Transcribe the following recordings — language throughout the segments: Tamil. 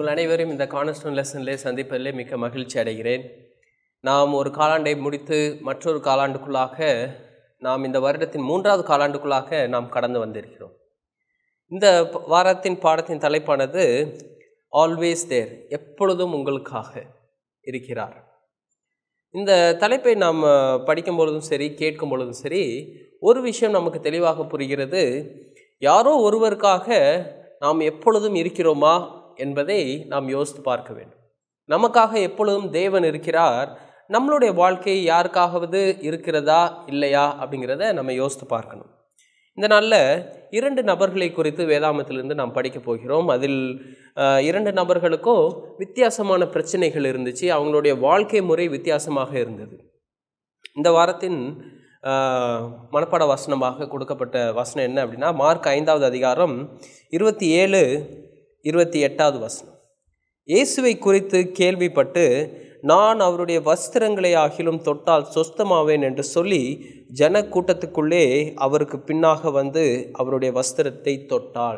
உங்கள் அனைவரையும் இந்த கான்ஸ்டன் லெசனிலே சந்திப்பதிலே மிக்க மகிழ்ச்சி அடைகிறேன் நாம் ஒரு காலாண்டை முடித்து மற்றொரு காலாண்டுக்குள்ளாக நாம் இந்த வருடத்தின் மூன்றாவது காலாண்டுக்குள்ளாக நாம் கடந்து வந்திருக்கிறோம் இந்த ப- வாரத்தின் பாடத்தின் தலைப்பானது ஆல்வேஸ் தேர் எப்பொழுதும் உங்களுக்காக இருக்கிறார் இந்த தலைப்பை நாம் அஹ், படிக்கும் பொழுதும் சரி கேட்கும் பொழுதும் சரி ஒரு விஷயம் நமக்கு தெளிவாக புரிகிறது யாரோ ஒருவருக்காக நாம் எப்பொழுதும் இருக்கிறோமா என்பதை நாம் யோசித்து பார்க்க வேண்டும் நமக்காக எப்பொழுதும் தேவன் இருக்கிறார் நம்மளுடைய வாழ்க்கை யாருக்காகவது இருக்கிறதா இல்லையா அப்படிங்கிறத நம்ம யோசித்து பார்க்கணும் இந்த நாளில் இரண்டு நபர்களை குறித்து வேதாமத்திலிருந்து நாம் படிக்க போகிறோம் அதில் அஹ், இரண்டு நபர்களுக்கும் வித்தியாசமான பிரச்சனைகள் இருந்துச்சு அவங்களுடைய வாழ்க்கை முறை வித்தியாசமாக இருந்தது இந்த வாரத்தின் அஹ், மனப்பாட வசனமாக கொடுக்கப்பட்ட வசனம் என்ன அப்படின்னா மார்க் ஐந்தாவது அதிகாரம் இருபத்தி ஏழு இருபத்தி எட்டாவது வசனம் இயேசுவை குறித்து கேள்விப்பட்டு நான் அவருடைய வஸ்திரங்களை ஆகிலும் தொட்டால் சொஸ்தமாவேன் என்று சொல்லி ஜன கூட்டத்துக்குள்ளே அவருக்கு பின்னாக வந்து அவருடைய வஸ்திரத்தை தொட்டாள்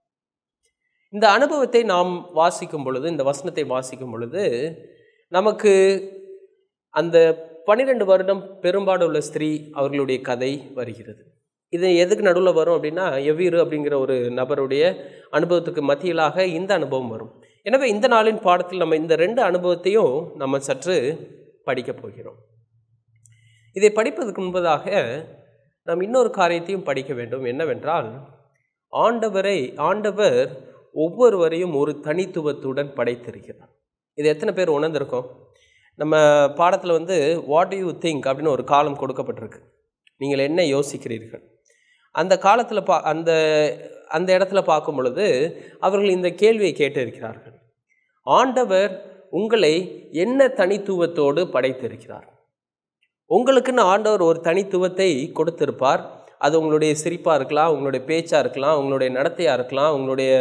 இந்த அனுபவத்தை நாம் வாசிக்கும் பொழுது இந்த வசனத்தை வாசிக்கும் பொழுது நமக்கு அந்த பன்னிரெண்டு வருடம் பெரும்பாடு உள்ள ஸ்திரீ அவர்களுடைய கதை வருகிறது இது எதுக்கு நடுவில் வரும் அப்படின்னா எவ்வீரு அப்படிங்கிற ஒரு நபருடைய அனுபவத்துக்கு மத்தியிலாக இந்த அனுபவம் வரும் எனவே இந்த நாளின் பாடத்தில் நம்ம இந்த ரெண்டு அனுபவத்தையும் நம்ம சற்று படிக்கப் போகிறோம் இதை படிப்பதற்கு முன்பதாக நாம் இன்னொரு காரியத்தையும் படிக்க வேண்டும் என்னவென்றால் ஆண்டவரை ஆண்டவர் ஒவ்வொருவரையும் ஒரு தனித்துவத்துடன் படைத்திருக்கிறார் இது எத்தனை பேர் உணர்ந்திருக்கோம் நம்ம பாடத்தில் வந்து வாட் யூ திங்க் அப்படின்னு ஒரு காலம் கொடுக்கப்பட்டிருக்கு நீங்கள் என்ன யோசிக்கிறீர்கள் அந்த காலத்தில் பா அந்த அந்த இடத்துல பார்க்கும் பொழுது அவர்கள் இந்த கேள்வியை கேட்டிருக்கிறார்கள் ஆண்டவர் உங்களை என்ன தனித்துவத்தோடு படைத்திருக்கிறார் உங்களுக்குன்னு ஆண்டவர் ஒரு தனித்துவத்தை கொடுத்திருப்பார் அது உங்களுடைய சிரிப்பாக இருக்கலாம் உங்களுடைய பேச்சாக இருக்கலாம் உங்களுடைய நடத்தையாக இருக்கலாம் உங்களுடைய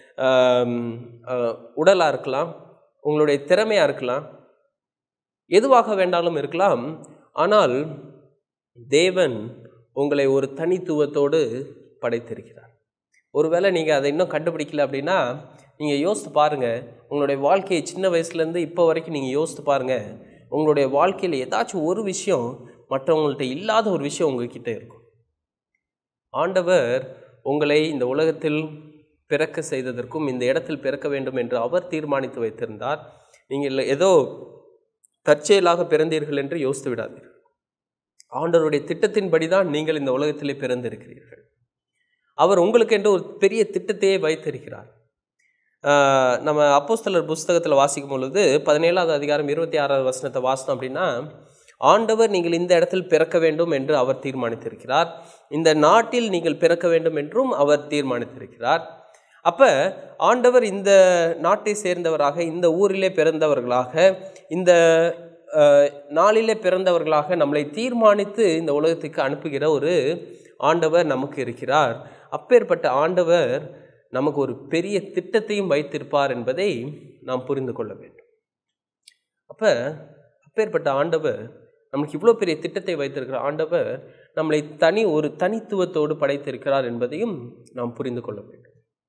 உடலாக இருக்கலாம் உங்களுடைய திறமையாக இருக்கலாம் எதுவாக வேண்டாலும் இருக்கலாம் ஆனால் தேவன் உங்களை ஒரு தனித்துவத்தோடு படைத்திருக்கிறார் ஒருவேளை நீங்கள் அதை இன்னும் கண்டுபிடிக்கல அப்படின்னா நீங்கள் யோசித்து பாருங்கள் உங்களுடைய வாழ்க்கையை சின்ன வயசுலேருந்து இப்போ வரைக்கும் நீங்கள் யோசித்து பாருங்கள் உங்களுடைய வாழ்க்கையில் ஏதாச்சும் ஒரு விஷயம் மற்றவங்கள்ட்ட இல்லாத ஒரு விஷயம் உங்ககிட்ட இருக்கும் ஆண்டவர் உங்களை இந்த உலகத்தில் பிறக்க செய்ததற்கும் இந்த இடத்தில் பிறக்க வேண்டும் என்று அவர் தீர்மானித்து வைத்திருந்தார் நீங்கள் ஏதோ தற்செயலாக பிறந்தீர்கள் என்று யோசித்து விடாதீர்கள் ஆண்டவருடைய திட்டத்தின்படி தான் நீங்கள் இந்த உலகத்திலே பிறந்திருக்கிறீர்கள் அவர் உங்களுக்கு என்று ஒரு பெரிய திட்டத்தையே வைத்திருக்கிறார் ஆஹ் நம்ம அப்போஸ்தலர் புஸ்தகத்தில் வாசிக்கும் பொழுது பதினேழாவது அதிகாரம் இருபத்தி ஆறாவது வசனத்தை வாசித்தோம் அப்படின்னா ஆண்டவர் நீங்கள் இந்த இடத்தில் பிறக்க வேண்டும் என்று அவர் தீர்மானித்திருக்கிறார் இந்த நாட்டில் நீங்கள் பிறக்க வேண்டும் என்றும் அவர் தீர்மானித்திருக்கிறார் அப்போ ஆண்டவர் இந்த நாட்டை சேர்ந்தவராக இந்த ஊரிலே பிறந்தவர்களாக இந்த அஹ், நாளிலே பிறந்தவர்களாக நம்மளை தீர்மானித்து இந்த உலகத்துக்கு அனுப்புகிற ஒரு ஆண்டவர் நமக்கு இருக்கிறார் அப்பேற்பட்ட ஆண்டவர் நமக்கு ஒரு பெரிய திட்டத்தையும் வைத்திருப்பார் என்பதை நாம் புரிந்து கொள்ள வேண்டும் அப்போ அப்பேற்பட்ட ஆண்டவர் நமக்கு இவ்வளோ பெரிய திட்டத்தை வைத்திருக்கிற ஆண்டவர் நம்மளை தனி ஒரு தனித்துவத்தோடு படைத்திருக்கிறார் என்பதையும் நாம் புரிந்து கொள்ள வேண்டும்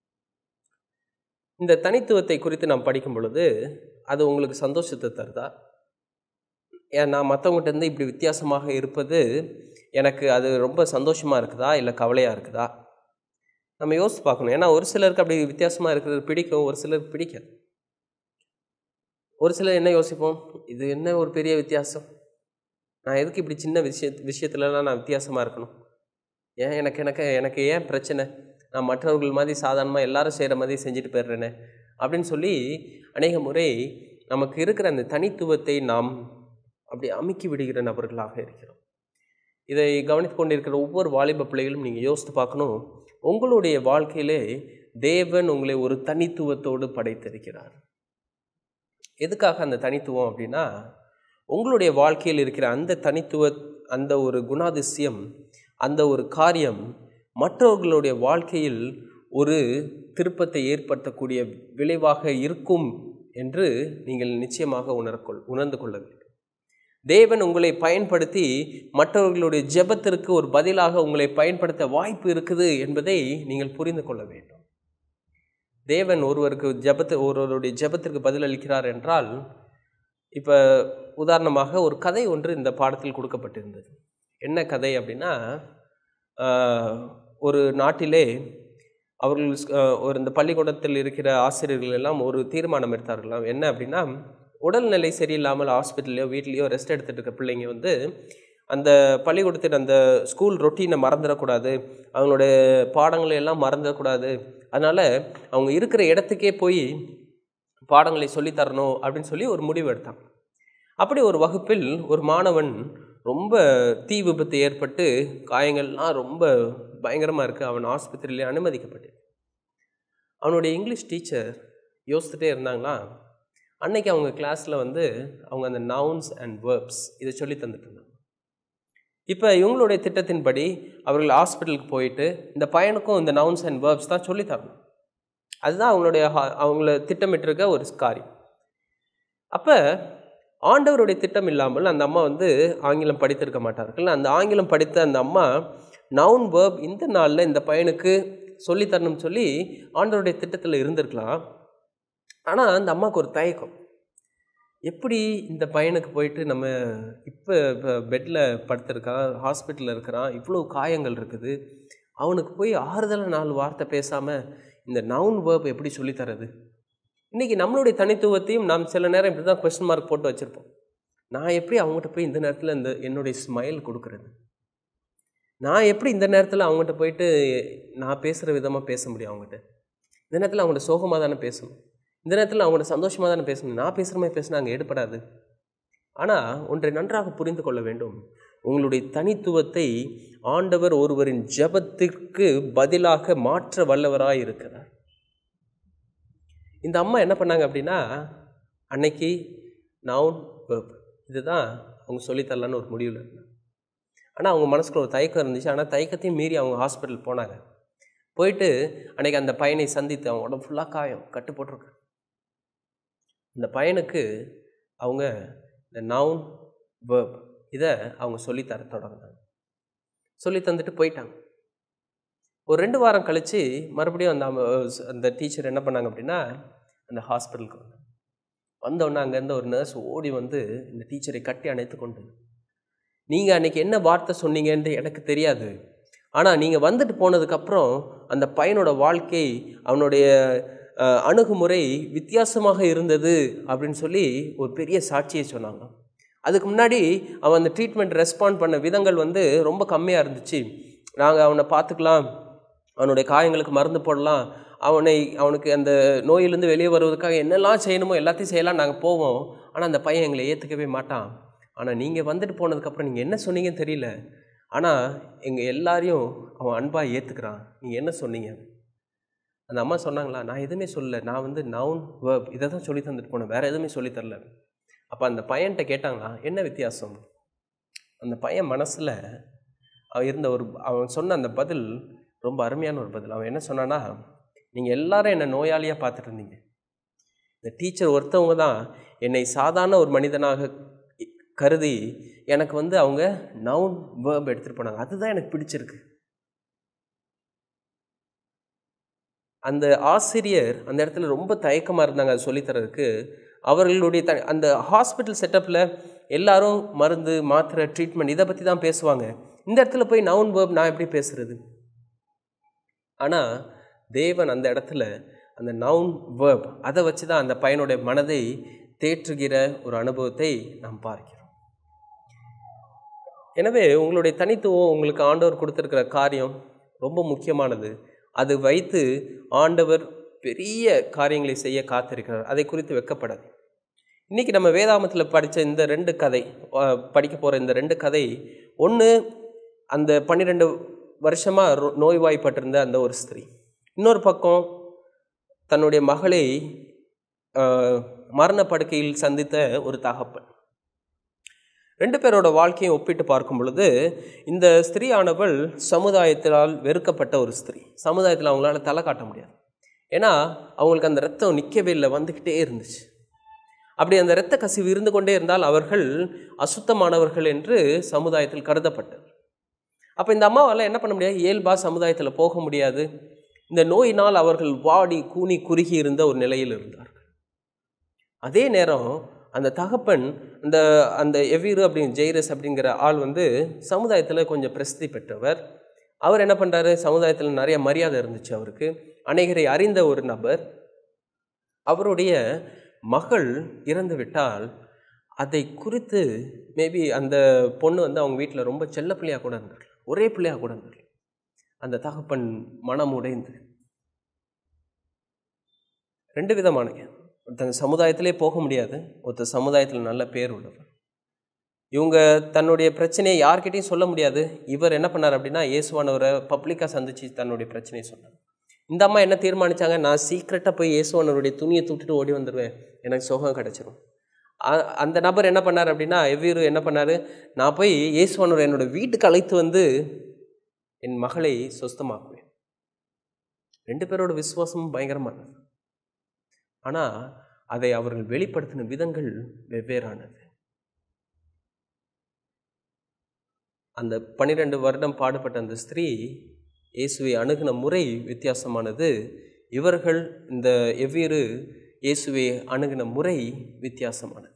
இந்த தனித்துவத்தை குறித்து நாம் படிக்கும் பொழுது அது உங்களுக்கு சந்தோஷத்தை தருதா ஏன் நான் மற்றவங்ககிட்ட இருந்து இப்படி வித்தியாசமாக இருப்பது எனக்கு அது ரொம்ப சந்தோஷமாக இருக்குதா இல்லை கவலையாக இருக்குதா நம்ம யோசித்து பார்க்கணும் ஏன்னா ஒரு சிலருக்கு அப்படி வித்தியாசமாக இருக்கிறது பிடிக்கும் ஒரு சிலருக்கு பிடிக்காது ஒரு சிலர் என்ன யோசிப்போம் இது என்ன ஒரு பெரிய வித்தியாசம் நான் எதுக்கு இப்படி சின்ன விஷய விஷயத்துலலாம் நான் வித்தியாசமாக இருக்கணும் ஏன் எனக்கு எனக்கு எனக்கு ஏன் பிரச்சனை நான் மற்றவர்கள் மாதிரி சாதாரணமாக எல்லாரும் செய்கிற மாதிரி செஞ்சுட்டு போயிடுறேனே அப்படின்னு சொல்லி அநேக முறை நமக்கு இருக்கிற அந்த தனித்துவத்தை நாம் அப்படி அமுக்கி விடுகிற நபர்களாக இருக்கிறோம் இதை கவனித்து கொண்டிருக்கிற ஒவ்வொரு வாலிப பிள்ளைகளும் நீங்கள் யோசித்து பார்க்கணும் உங்களுடைய வாழ்க்கையிலே தேவன் உங்களை ஒரு தனித்துவத்தோடு படைத்திருக்கிறார் எதுக்காக அந்த தனித்துவம் அப்படின்னா உங்களுடைய வாழ்க்கையில் இருக்கிற அந்த தனித்துவ அந்த ஒரு குணாதிசயம் அந்த ஒரு காரியம் மற்றவர்களுடைய வாழ்க்கையில் ஒரு திருப்பத்தை ஏற்படுத்தக்கூடிய விளைவாக இருக்கும் என்று நீங்கள் நிச்சயமாக உணர்கொள் உணர்ந்து கொள்ள வேண்டும் தேவன் உங்களை பயன்படுத்தி மற்றவர்களுடைய ஜெபத்திற்கு ஒரு பதிலாக உங்களை பயன்படுத்த வாய்ப்பு இருக்குது என்பதை நீங்கள் புரிந்து கொள்ள வேண்டும் தேவன் ஒருவருக்கு ஜெபத்து ஒருவருடைய ஜெபத்திற்கு பதிலளிக்கிறார் என்றால் இப்போ உதாரணமாக ஒரு கதை ஒன்று இந்த பாடத்தில் கொடுக்கப்பட்டிருந்தது என்ன கதை அப்படின்னா ஆஹ், ஒரு நாட்டிலே அவர்கள் ஆஹ், ஒரு இந்த பள்ளிக்கூடத்தில் இருக்கிற ஆசிரியர்கள் எல்லாம் ஒரு தீர்மானம் எடுத்தார்களாம் என்ன அப்படின்னா உடல்நிலை சரியில்லாமல் ஹாஸ்பிட்டல்லையோ வீட்லேயோ ரெஸ்ட் எடுத்துட்டு இருக்க பிள்ளைங்க வந்து அந்த பள்ளிக்கூடத்தின் அந்த ஸ்கூல் ரொட்டீனை மறந்துடக்கூடாது அவங்களுடைய பாடங்களை எல்லாம் மறந்துடக்கூடாது அதனால் அவங்க இருக்கிற இடத்துக்கே போய் பாடங்களை சொல்லித் தரணும் அப்படின்னு சொல்லி ஒரு முடிவு எடுத்தான் அப்படி ஒரு வகுப்பில் ஒரு மாணவன் ரொம்ப தீ விபத்து ஏற்பட்டு காயங்கள்லாம் ரொம்ப பயங்கரமாக இருக்குது அவன் ஆஸ்பத்திரியிலே அனுமதிக்கப்பட்டு அவனுடைய இங்கிலீஷ் டீச்சர் யோசிச்சுட்டே இருந்தாங்களா அன்னைக்கு அவங்க கிளாஸில் வந்து அவங்க அந்த நவுன்ஸ் அண்ட் வேர்ப்ஸ் இதை சொல்லி தந்துட்டு இருந்தாங்க இப்போ இவங்களுடைய திட்டத்தின்படி அவர்கள் ஹாஸ்பிட்டலுக்கு போயிட்டு இந்த பையனுக்கும் இந்த நவுன்ஸ் அண்ட் வேர்ப்ஸ் தான் சொல்லி தரணும் அதுதான் அவங்களுடைய ஹா- அவங்கள திட்டமிட்டிருக்க ஒரு காரியம் அப்போ ஆண்டவருடைய திட்டம் இல்லாமல் அந்த அம்மா வந்து ஆங்கிலம் படித்திருக்க மாட்டார்கள் அந்த ஆங்கிலம் படித்த அந்த அம்மா நவுன் வேர்ப் இந்த நாளில் இந்த பையனுக்கு சொல்லி தரணும்னு சொல்லி ஆண்டவருடைய திட்டத்தில் இருந்திருக்கலாம் ஆனால் அந்த அம்மாவுக்கு ஒரு தயக்கம் எப்படி இந்த பையனுக்கு போயிட்டு நம்ம இப்போ இப்போ பெட்டில் படுத்திருக்கான் ஹாஸ்பிட்டலில் இருக்கிறான் இவ்வளோ காயங்கள் இருக்குது அவனுக்கு போய் ஆறுதலாக நாலு வார்த்தை பேசாமல் இந்த நவுன் வேர்ப் எப்படி சொல்லித் தரது இன்றைக்கி நம்மளுடைய தனித்துவத்தையும் நாம் சில நேரம் இப்படி தான் கொஸ்டின் மார்க் போட்டு வச்சுருப்போம் நான் எப்படி அவங்ககிட்ட போய் இந்த நேரத்தில் இந்த என்னுடைய ஸ்மைல் கொடுக்குறது நான் எப்படி இந்த நேரத்தில் அவங்ககிட்ட போயிட்டு நான் பேசுகிற விதமாக பேச முடியும் அவங்ககிட்ட இந்த நேரத்தில் அவங்கள்ட்ட சோகமாக தானே பேசணும் இந்த நேரத்தில் அவங்கள்ட்ட சந்தோஷமாக தானே பேசணும் நான் பேசுகிற மாதிரி பேசினா அங்கே எடுப்படாது ஆனால் ஒன்றை நன்றாக புரிந்து கொள்ள வேண்டும் உங்களுடைய தனித்துவத்தை ஆண்டவர் ஒருவரின் ஜெபத்திற்கு பதிலாக மாற்ற வல்லவராய் இருக்கிறார் இந்த அம்மா என்ன பண்ணாங்க அப்படின்னா அன்னைக்கு நவுன் verb இதுதான் அவங்க சொல்லித்தரலான்னு ஒரு முடிவில் இருந்தாங்க ஆனால் அவங்க மனசுக்குள்ள ஒரு தயக்கம் இருந்துச்சு ஆனால் தயக்கத்தையும் மீறி அவங்க ஹாஸ்பிட்டல் போனாங்க போயிட்டு அன்னைக்கு அந்த பையனை சந்தித்து அவன் உடம்பு ஃபுல்லாக காயம் கட்டு போட்டிருக்கு இந்த பையனுக்கு அவங்க இந்த நவுன் verb இதை அவங்க சொல்லித்தர தொடங்கினாங்க சொல்லி தந்துட்டு போயிட்டாங்க ஒரு ரெண்டு வாரம் கழித்து மறுபடியும் அந்த அம்ம- அந்த டீச்சர் என்ன பண்ணாங்க அப்படின்னா அந்த ஹாஸ்பிட்டலுக்கு வந்தாங்க வந்தோடனே அங்கேருந்து ஒரு நர்ஸ் ஓடி வந்து இந்த டீச்சரை கட்டி அணைத்து கொண்டு நீங்கள் அன்னைக்கு என்ன வார்த்தை சொன்னீங்கன்ட்டு எனக்கு தெரியாது ஆனால் நீங்கள் வந்துட்டு போனதுக்கப்புறம் அந்த பையனோட வாழ்க்கை அவனுடைய அஹ், அணுகுமுறை வித்தியாசமாக இருந்தது அப்படின்னு சொல்லி ஒரு பெரிய சாட்சியை சொன்னாங்க அதுக்கு முன்னாடி அவன் அந்த ட்ரீட்மெண்ட் ரெஸ்பாண்ட் பண்ண விதங்கள் வந்து ரொம்ப கம்மியாக இருந்துச்சு நாங்கள் அவனை பார்த்துக்கலாம் அவனுடைய காயங்களுக்கு மருந்து போடலாம் அவனை அவனுக்கு அந்த நோயிலிருந்து வெளியே வருவதற்காக என்னெல்லாம் செய்யணுமோ எல்லாத்தையும் செய்யலாம் நாங்கள் போவோம் ஆனால் அந்த பையன் எங்களை ஏற்றுக்கவே மாட்டான் ஆனால் நீங்கள் வந்துட்டு போனதுக்கப்புறம் நீங்கள் என்ன சொன்னீங்கன்னு தெரியல ஆனால் எங்கள் எல்லாரையும் அவன் அன்பாக ஏற்றுக்கிறான் நீங்கள் என்ன சொன்னீங்க அந்த அம்மா சொன்னாங்களா நான் எதுவுமே சொல்லல நான் வந்து நவுன் வேர்ப் இதை தான் சொல்லி தந்துட்டு போனேன் வேறு எதுவுமே சொல்லித் தரல அப்போ அந்த பையன்கிட்ட கேட்டாங்களா என்ன வித்தியாசம் அந்த பையன் மனசில் அவன் இருந்த ஒரு அவன் சொன்ன அந்த பதில் ரொம்ப அருமையான ஒரு பதில் அவன் என்ன சொன்னான்னா நீங்கள் எல்லாரும் என்னை நோயாளியாக பார்த்துட்டு இருந்தீங்க இந்த டீச்சர் ஒருத்தவங்க தான் என்னை சாதாரண ஒரு மனிதனாக கருதி எனக்கு வந்து அவங்க நவுன் வேர்ப் எடுத்துகிட்டு போனாங்க அதுதான் எனக்கு பிடிச்சிருக்கு அந்த ஆசிரியர் அந்த இடத்துல ரொம்ப தயக்கமாக இருந்தாங்க அது சொல்லித்தரதுக்கு அவர்களுடைய த அந்த ஹாஸ்பிட்டல் செட்டப்பில் எல்லாரும் மருந்து மாத்திரை ட்ரீட்மெண்ட் இதை பற்றி தான் பேசுவாங்க இந்த இடத்துல போய் நவுன் வேர்ப் நான் எப்படி பேசுறது ஆனால் தேவன் அந்த இடத்துல அந்த நவுன் வேர்ப் அதை வச்சு தான் அந்த பையனுடைய மனதை தேற்றுகிற ஒரு அனுபவத்தை நாம் பார்க்கிறோம் எனவே உங்களுடைய தனித்துவம் உங்களுக்கு ஆண்டவர் கொடுத்துருக்கிற காரியம் ரொம்ப முக்கியமானது அது வைத்து ஆண்டவர் பெரிய காரியங்களை செய்ய காத்திருக்கிறார் அதை குறித்து வெக்கப்படாது இன்றைக்கி நம்ம வேதாமத்தில் படித்த இந்த ரெண்டு கதை அஹ், படிக்க போகிற இந்த ரெண்டு கதை ஒன்று அந்த பன்னிரெண்டு வருஷமாக நோய்வாய்ப்பட்டிருந்த அந்த ஒரு ஸ்திரீ இன்னொரு பக்கம் தன்னுடைய மகளை அஹ், மரண படுக்கையில் சந்தித்த ஒரு தகப்பன் ரெண்டு பேரோட வாழ்க்கையை ஒப்பிட்டு பார்க்கும் பொழுது இந்த ஸ்திரீயானவள் சமுதாயத்தினால் வெறுக்கப்பட்ட ஒரு ஸ்திரீ சமுதாயத்தில் அவங்களால தலை காட்ட முடியாது ஏன்னா அவங்களுக்கு அந்த ரத்தம் நிற்கவே இல்லை வந்துக்கிட்டே இருந்துச்சு அப்படி அந்த இரத்த கசிவு இருந்து கொண்டே இருந்தால் அவர்கள் அசுத்தமானவர்கள் என்று சமுதாயத்தில் கருதப்பட்டது அப்போ இந்த அம்மாவால் என்ன பண்ண முடியாது இயல்பாக சமுதாயத்தில் போக முடியாது இந்த நோயினால் அவர்கள் வாடி கூனி குறுகி இருந்த ஒரு நிலையில் இருந்தார்கள் அதே நேரம் அந்த தகப்பன் அந்த அந்த எவீரு அப்படிங்க ஜெய்ரஸ் அப்படிங்கிற ஆள் வந்து சமுதாயத்தில் கொஞ்சம் பிரசித்தி பெற்றவர் அவர் என்ன பண்ணுறாரு சமுதாயத்தில் நிறைய மரியாதை இருந்துச்சு அவருக்கு அநேகரை அறிந்த ஒரு நபர் அவருடைய மகள் இறந்து விட்டால் அதை குறித்து மேபி அந்த பொண்ணு வந்து அவங்க வீட்டில் ரொம்ப செல்ல பிள்ளையாக கூட இருந்தார் ஒரே பிள்ளையாக கூட இருந்தார் அந்த தகப்பன் மனம் உடைந்து ரெண்டு விதமானங்க ஒருத்தங்க சமுதாயத்திலே போக முடியாது ஒருத்தர் சமுதாயத்தில் நல்ல பேர் உள்ளவர் இவங்க தன்னுடைய பிரச்சனையை யார்கிட்டையும் சொல்ல முடியாது இவர் என்ன பண்ணார் அப்படின்னா இயேசுவானவரை பப்ளிக்காக சந்திச்சு தன்னுடைய பிரச்சனையை சொன்னார் இந்த அம்மா என்ன தீர்மானிச்சாங்க நான் சீக்கிரட்டாக போய் இயேசுவானவருடைய துணியை தூக்கிட்டு ஓடி வந்துடுவேன் எனக்கு சுகம் கிடச்சிரும் அ- அந்த நபர் என்ன பண்ணார் அப்படின்னா எவ்வீரு என்ன பண்ணார் நான் போய் இயேசுவானவர் என்னோட வீட்டுக்கு அழைத்து வந்து என் மகளை சொஸ்தமாக்குவேன் ரெண்டு பேரோட விசுவாசமும் பயங்கரமானது ஆனால் அதை அவர்கள் வெளிப்படுத்தின விதங்கள் வெவ்வேறானது அந்த பன்னிரெண்டு வருடம் பாடுபட்ட அந்த ஸ்திரீ இயேசுவை அணுகின முறை வித்தியாசமானது இவர்கள் இந்த எவ்வேறு இயேசுவை அணுகின முறை வித்தியாசமானது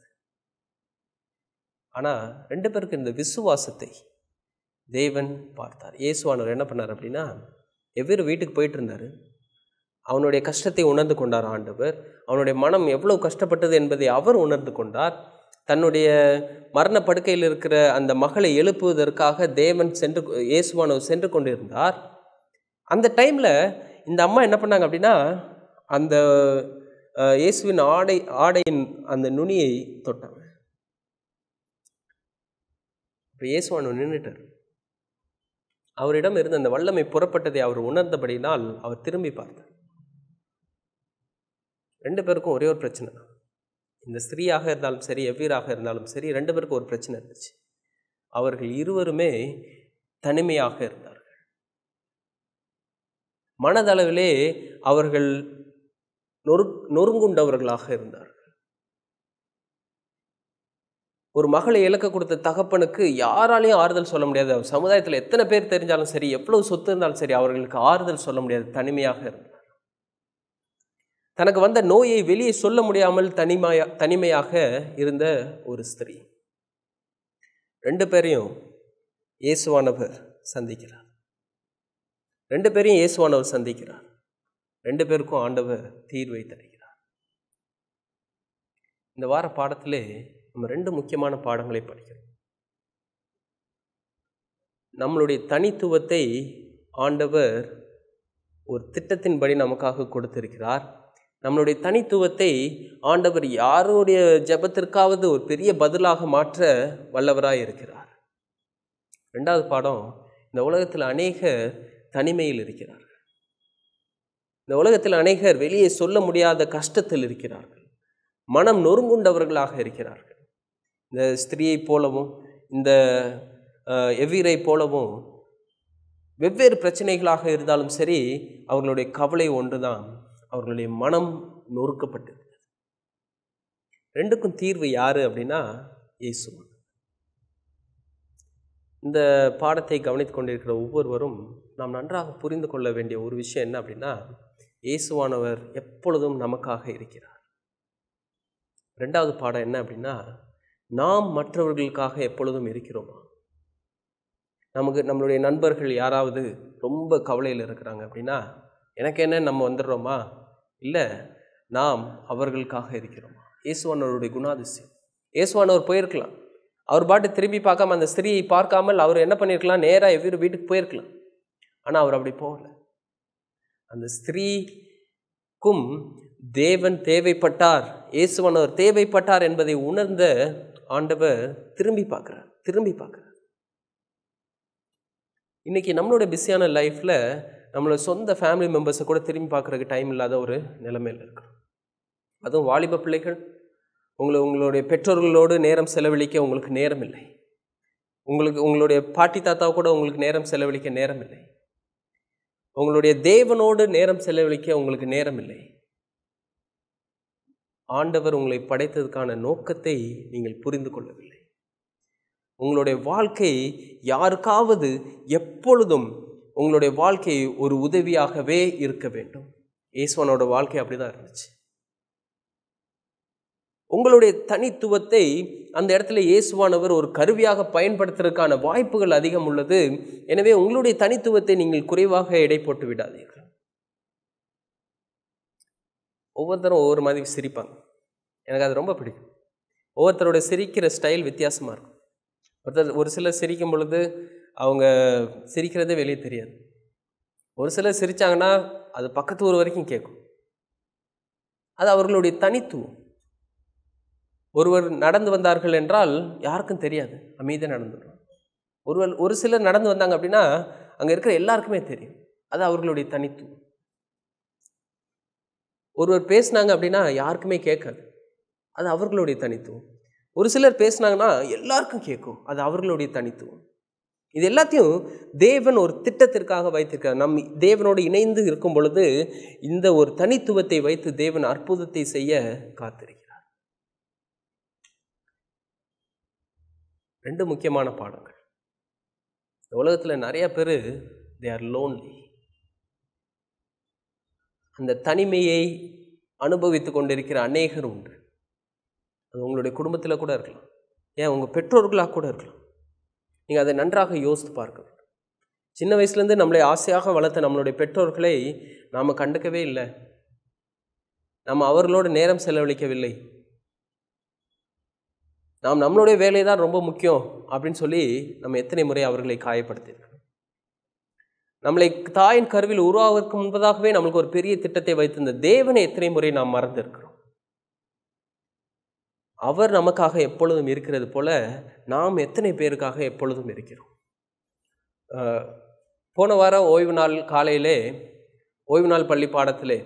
ஆனால் ரெண்டு பேருக்கு இந்த விசுவாசத்தை தேவன் பார்த்தார் இயேசுவானவர் என்ன பண்ணார் அப்படின்னா எவ்வேறு வீட்டுக்கு போயிட்டு இருந்தார் அவனுடைய கஷ்டத்தை உணர்ந்து கொண்டார் ஆண்டவர் அவனுடைய மனம் எவ்வளவு கஷ்டப்பட்டது என்பதை அவர் உணர்ந்து கொண்டார் தன்னுடைய மரண படுக்கையில் இருக்கிற அந்த மகளை எழுப்புவதற்காக தேவன் சென்று இயேசுவானவர் சென்று கொண்டிருந்தார் அந்த டைமில் இந்த அம்மா என்ன பண்ணாங்க அப்படின்னா அந்த அஹ், இயேசுவின் ஆடை ஆடையின் அந்த நுனியை தொட்டாங்க இப்போ இயேசுவானவர் நின்றுட்டார் அவரிடம் இருந்த அந்த வல்லமை புறப்பட்டதை அவர் உணர்ந்தபடினால் அவர் திரும்பி பார்த்தார் ரெண்டு பேருக்கும் ஒரே ஒரு பிரச்சனை தான் இந்த ஸ்திரீயாக இருந்தாலும் சரி எவ்வீராக இருந்தாலும் சரி ரெண்டு பேருக்கும் ஒரு பிரச்சனை இருந்துச்சு அவர்கள் இருவருமே தனிமையாக இருந்தார்கள் மனதளவிலே அவர்கள் நொறு நொறுங்குண்டவர்களாக இருந்தார்கள் ஒரு மகளை இழக்க கொடுத்த தகப்பனுக்கு யாராலையும் ஆறுதல் சொல்ல முடியாது அவர் சமுதாயத்தில் எத்தனை பேர் தெரிஞ்சாலும் சரி எவ்வளவு சொத்து இருந்தாலும் சரி அவர்களுக்கு ஆறுதல் சொல்ல முடியாது தனிமையாக இருந்தார் தனக்கு வந்த நோயை வெளியே சொல்ல முடியாமல் தனிமையா தனிமையாக இருந்த ஒரு ஸ்திரீ ரெண்டு பேரையும் இயேசுவானவர் சந்திக்கிறார் ரெண்டு பேரையும் இயேசுவானவர் சந்திக்கிறார் ரெண்டு பேருக்கும் ஆண்டவர் தீர்வை தருகிறார் இந்த வார பாடத்திலே நம்ம ரெண்டு முக்கியமான பாடங்களை படிக்கிறோம் நம்மளுடைய தனித்துவத்தை ஆண்டவர் ஒரு திட்டத்தின்படி நமக்காக கொடுத்திருக்கிறார் நம்மளுடைய தனித்துவத்தை ஆண்டவர் யாருடைய ஜெபத்திற்காவது ஒரு பெரிய பதிலாக மாற்ற வல்லவராய் இருக்கிறார் ரெண்டாவது பாடம் இந்த உலகத்தில் அநேகர் தனிமையில் இருக்கிறார்கள் இந்த உலகத்தில் அநேகர் வெளியே சொல்ல முடியாத கஷ்டத்தில் இருக்கிறார்கள் மனம் நொறுங்குண்டவர்களாக இருக்கிறார்கள் இந்த ஸ்திரீயைப் போலவும் இந்த அஹ், எவ்வீரை போலவும் வெவ்வேறு பிரச்சனைகளாக இருந்தாலும் சரி அவர்களுடைய கவலை ஒன்றுதான் அவர்களுடைய மனம் நொறுக்கப்பட்டது ரெண்டுக்கும் தீர்வு யாரு அப்படின்னா இயேசு இந்த பாடத்தை கவனித்துக் கொண்டிருக்கிற ஒவ்வொருவரும் நாம் நன்றாக புரிந்து கொள்ள வேண்டிய ஒரு விஷயம் என்ன அப்படின்னா இயேசுவானவர் எப்பொழுதும் நமக்காக இருக்கிறார் ரெண்டாவது பாடம் என்ன அப்படின்னா நாம் மற்றவர்களுக்காக எப்பொழுதும் இருக்கிறோமா நமக்கு நம்மளுடைய நண்பர்கள் யாராவது ரொம்ப கவலையில் இருக்கிறாங்க அப்படின்னா எனக்கு என்ன நம்ம வந்துடுறோமா இல்லை நாம் அவர்களுக்காக இருக்கிறோமா இயேசுவானவருடைய குணாதிசயம் இயேசுவானவர் போயிருக்கலாம் அவர் பாட்டு திரும்பி பார்க்காம அந்த ஸ்திரீயை பார்க்காமல் அவர் என்ன பண்ணியிருக்கலாம் நேராக எவ்வளோ வீட்டுக்கு போயிருக்கலாம் ஆனால் அவர் அப்படி போகல அந்த ஸ்திரீக்கும் தேவன் தேவைப்பட்டார் இயேசுவானவர் தேவைப்பட்டார் என்பதை உணர்ந்த ஆண்டவர் திரும்பி பார்க்குறார் திரும்பி பார்க்குறார் இன்னைக்கு நம்மளோட பிஸியான லைஃப்பில் நம்மளோட சொந்த ஃபேமிலி மெம்பர்ஸை கூட திரும்பி பார்க்குறதுக்கு டைம் இல்லாத ஒரு நிலைமையில் இருக்கிறோம் அதுவும் வாலிப பிள்ளைகள் உங்களை உங்களுடைய பெற்றோர்களோடு நேரம் செலவழிக்க உங்களுக்கு நேரம் இல்லை உங்களுக்கு உங்களுடைய பாட்டி தாத்தா கூட உங்களுக்கு நேரம் செலவழிக்க நேரம் இல்லை உங்களுடைய தேவனோடு நேரம் செலவழிக்க உங்களுக்கு நேரம் இல்லை ஆண்டவர் உங்களை படைத்ததுக்கான நோக்கத்தை நீங்கள் புரிந்து கொள்ளவில்லை உங்களுடைய வாழ்க்கை யாருக்காவது எப்பொழுதும் உங்களுடைய வாழ்க்கை ஒரு உதவியாகவே இருக்க வேண்டும் இயேசுவனோட வாழ்க்கை அப்படிதான் இருந்துச்சு உங்களுடைய தனித்துவத்தை அந்த இடத்துல இயேசுவானவர் ஒரு கருவியாக பயன்படுத்துறதுக்கான வாய்ப்புகள் அதிகம் உள்ளது எனவே உங்களுடைய தனித்துவத்தை நீங்கள் குறைவாக எடை போட்டு விடாதீர்கள் ஒவ்வொருத்தரும் ஒவ்வொரு மாதிரி சிரிப்பாங்க எனக்கு அது ரொம்ப பிடிக்கும் ஒவ்வொருத்தரோட சிரிக்கிற ஸ்டைல் வித்தியாசமாக இருக்கும் ஒருத்தர் ஒரு சிலர் சிரிக்கும் பொழுது அவங்க சிரிக்கிறதே வெளியே தெரியாது ஒரு சிலர் சிரித்தாங்கன்னா அது பக்கத்து ஊர் வரைக்கும் கேட்கும் அது அவர்களுடைய தனித்துவம் ஒருவர் நடந்து வந்தார்கள் என்றால் யாருக்கும் தெரியாது அமைதியாக நடந்து வருவாங்க ஒருவர் ஒரு சிலர் நடந்து வந்தாங்க அப்படின்னா அங்கே இருக்கிற எல்லாருக்குமே தெரியும் அது அவர்களுடைய தனித்துவம் ஒருவர் பேசினாங்க அப்படின்னா யாருக்குமே கேட்காது அது அவர்களுடைய தனித்துவம் ஒரு சிலர் பேசினாங்கன்னா எல்லாருக்கும் கேட்கும் அது அவர்களுடைய தனித்துவம் இது எல்லாத்தையும் தேவன் ஒரு திட்டத்திற்காக வைத்திருக்கார் நம் தேவனோடு இணைந்து இருக்கும் பொழுது இந்த ஒரு தனித்துவத்தை வைத்து தேவன் அற்புதத்தை செய்ய காத்திருக்கிறார் ரெண்டு முக்கியமான பாடங்கள் இந்த உலகத்தில் நிறைய பேர் தே ஆர் லோன்லி அந்த தனிமையை அனுபவித்து கொண்டிருக்கிற அநேகர் உண்டு அது உங்களுடைய குடும்பத்தில் கூட இருக்கலாம் ஏன் உங்கள் பெற்றோர்களாக கூட இருக்கலாம் நீங்கள் அதை நன்றாக யோசித்து பார்க்க வேண்டும் சின்ன வயசுலேருந்து நம்மளை ஆசையாக வளர்த்த நம்மளுடைய பெற்றோர்களை நாம் கண்டுக்கவே இல்லை நம்ம அவர்களோடு நேரம் செலவழிக்கவில்லை நாம் நம்மளுடைய வேலை தான் ரொம்ப முக்கியம் அப்படின்னு சொல்லி நம்ம எத்தனை முறை அவர்களை காயப்படுத்தியிருக்கோம் நம்மளை தாயின் கருவில் உருவாவதற்கு முன்பதாகவே நம்மளுக்கு ஒரு பெரிய திட்டத்தை வைத்திருந்த தேவனை எத்தனை முறை நாம் மறந்திருக்கிறோம் அவர் நமக்காக எப்பொழுதும் இருக்கிறது போல நாம் எத்தனை பேருக்காக எப்பொழுதும் இருக்கிறோம் போன வாரம் ஓய்வு நாள் காலையிலே ஓய்வு நாள் பள்ளி பாடத்திலே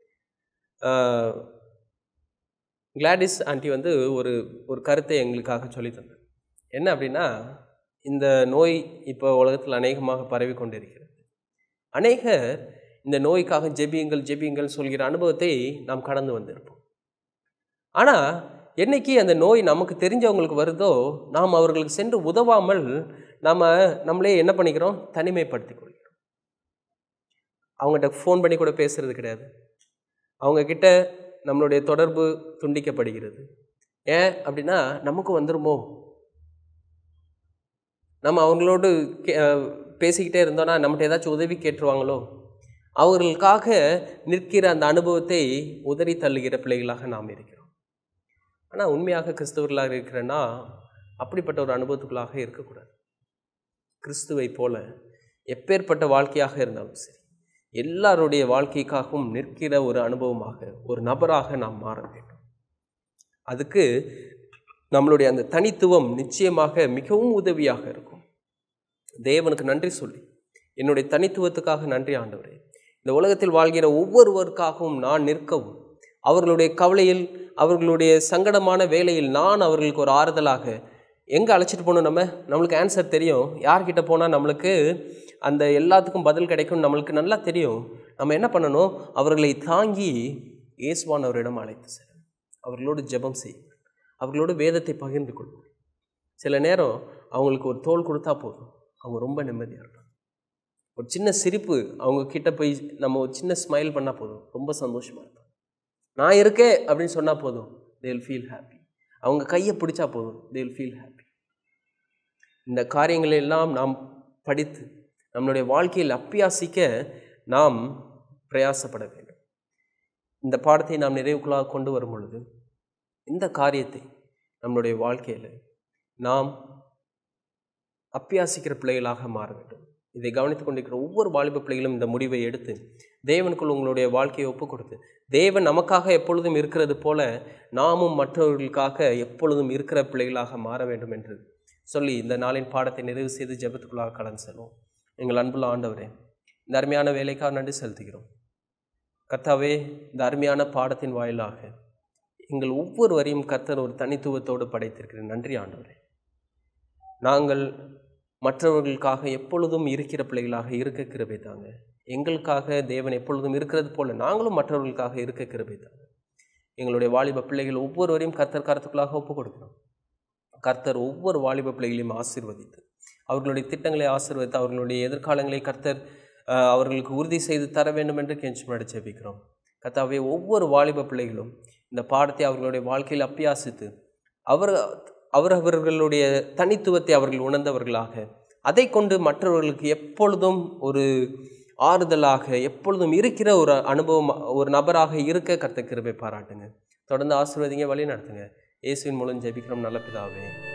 கிளாடிஸ் ஆண்டி வந்து ஒரு ஒரு கருத்தை எங்களுக்காக சொல்லி தந்தார் என்ன அப்படின்னா இந்த நோய் இப்போ உலகத்தில் அநேகமாக பரவி கொண்டிருக்கிறது அநேகர் இந்த நோய்க்காக ஜெபியுங்கள் ஜெபியுங்கள் சொல்கிற அனுபவத்தை நாம் கடந்து வந்திருப்போம் ஆனால் என்னைக்கு அந்த நோய் நமக்கு தெரிஞ்சவங்களுக்கு வருதோ நாம் அவர்களுக்கு சென்று உதவாமல் நாம் நம்மளே என்ன பண்ணிக்கிறோம் தனிமைப்படுத்தி கொள்கிறோம் அவங்ககிட்ட ஃபோன் பண்ணி கூட பேசுறது கிடையாது அவங்கக்கிட்ட நம்மளுடைய தொடர்பு துண்டிக்கப்படுகிறது ஏன் அப்படின்னா நமக்கு வந்துருமோ நம்ம அவங்களோடு பேசிக்கிட்டே இருந்தோன்னா நம்மகிட்ட ஏதாச்சும் உதவி கேட்டுருவாங்களோ அவர்களுக்காக நிற்கிற அந்த அனுபவத்தை உதறி தள்ளுகிற பிள்ளைகளாக நாம் இருக்கிறோம் ஆனால் உண்மையாக கிறிஸ்தவர்களாக இருக்கிறேன்னா அப்படிப்பட்ட ஒரு அனுபவத்துக்குள்ளாக இருக்கக்கூடாது கிறிஸ்துவை போல எப்பேற்பட்ட வாழ்க்கையாக இருந்தாலும் சரி எல்லாருடைய வாழ்க்கைக்காகவும் நிற்கிற ஒரு அனுபவமாக ஒரு நபராக நாம் மாற வேண்டும் அதுக்கு நம்மளுடைய அந்த தனித்துவம் நிச்சயமாக மிகவும் உதவியாக இருக்கும் தேவனுக்கு நன்றி சொல்லி என்னுடைய தனித்துவத்துக்காக நன்றி ஆண்டவரே இந்த உலகத்தில் வாழ்கிற ஒவ்வொருவருக்காகவும் நான் நிற்கவும் அவர்களுடைய கவலையில் அவர்களுடைய சங்கடமான வேலையில் நான் அவர்களுக்கு ஒரு ஆறுதலாக எங்கே அழைச்சிட்டு போகணும் நம்ம நம்மளுக்கு ஆன்சர் தெரியும் யார்கிட்ட போனால் நம்மளுக்கு அந்த எல்லாத்துக்கும் பதில் கிடைக்கும் நம்மளுக்கு நல்லா தெரியும் நம்ம என்ன பண்ணணும் அவர்களை தாங்கி இயேசுவான் அவரிடம் அழைத்து செல்லும் அவர்களோடு ஜெபம் செய்யும் அவர்களோடு வேதத்தை பகிர்ந்து கொள்வோம் சில நேரம் அவங்களுக்கு ஒரு தோல் கொடுத்தா போதும் அவங்க ரொம்ப நிம்மதியாக இருப்பாங்க ஒரு சின்ன சிரிப்பு அவங்க கிட்ட போய் நம்ம ஒரு சின்ன ஸ்மைல் பண்ணால் போதும் ரொம்ப சந்தோஷமாக இருப்பாங்க நான் இருக்கேன் அப்படின்னு சொன்னால் போதும் தே வில் ஃபீல் ஹாப்பி அவங்க கையை பிடிச்சா போதும் தே வில் ஃபீல் ஹாப்பி இந்த காரியங்களை எல்லாம் நாம் படித்து நம்மளுடைய வாழ்க்கையில் அப்பியாசிக்க நாம் பிரயாசப்பட வேண்டும் இந்த பாடத்தை நாம் நிறைவுக்குள்ளாக கொண்டு வரும் பொழுது இந்த காரியத்தை நம்மளுடைய வாழ்க்கையில் நாம் அப்பியாசிக்கிற பிள்ளைகளாக மாற வேண்டும் இதை கவனித்துக் கொண்டிருக்கிற ஒவ்வொரு வாலிப பிள்ளைகளும் இந்த முடிவை எடுத்து தேவனுக்குள் உங்களுடைய வாழ்க்கையை ஒப்பு கொடுத்து தேவன் நமக்காக எப்பொழுதும் இருக்கிறது போல நாமும் மற்றவர்களுக்காக எப்பொழுதும் இருக்கிற பிள்ளைகளாக மாற வேண்டும் என்று சொல்லி இந்த நாளின் பாடத்தை நிறைவு செய்து ஜெபத்துக்குள்ளாக கலந்து செல்வோம் எங்கள் அன்புள்ள ஆண்டவரே இந்த அருமையான வேலைக்காக நன்றி செலுத்துகிறோம் கர்த்தாவே இந்த அருமையான பாடத்தின் வாயிலாக எங்கள் ஒவ்வொருவரையும் கர்த்தர் ஒரு தனித்துவத்தோடு படைத்திருக்கிறேன் நன்றி ஆண்டவரே நாங்கள் மற்றவர்களுக்காக எப்பொழுதும் இருக்கிற பிள்ளைகளாக இருக்க கிருபை தாங்க எங்களுக்காக தேவன் எப்பொழுதும் இருக்கிறது போல நாங்களும் மற்றவர்களுக்காக இருக்க கிருபை தாங்க எங்களுடைய வாலிப பிள்ளைகள் ஒவ்வொருவரையும் கர்த்தர் கருத்துக்களாக ஒப்புக் கொடுக்கிறோம் கர்த்தர் ஒவ்வொரு வாலிப பிள்ளைகளையும் ஆசீர்வதித்து அவர்களுடைய திட்டங்களை ஆசீர்வதித்து அவர்களுடைய எதிர்காலங்களை கர்த்தர் அஹ், அவர்களுக்கு உறுதி செய்து தர வேண்டும் என்று கெஞ்சி முன்னாடி ஜெபிக்கிறோம் கத்தாவே ஒவ்வொரு வாலிப பிள்ளைகளும் இந்த பாடத்தை அவர்களுடைய வாழ்க்கையில் அப்பியாசித்து அவர் அவரவர்களுடைய தனித்துவத்தை அவர்கள் உணர்ந்தவர்களாக அதை கொண்டு மற்றவர்களுக்கு எப்பொழுதும் ஒரு ஆறுதலாக எப்பொழுதும் இருக்கிற ஒரு அனுபவம் ஒரு நபராக இருக்க கர்த்த கிருபை பாராட்டுங்க தொடர்ந்து ஆசீர்வதிங்க வழி நடத்துங்க இயேசுவின் மூலம் ஜெபிக்கிறோம் நல்ல பிதாவே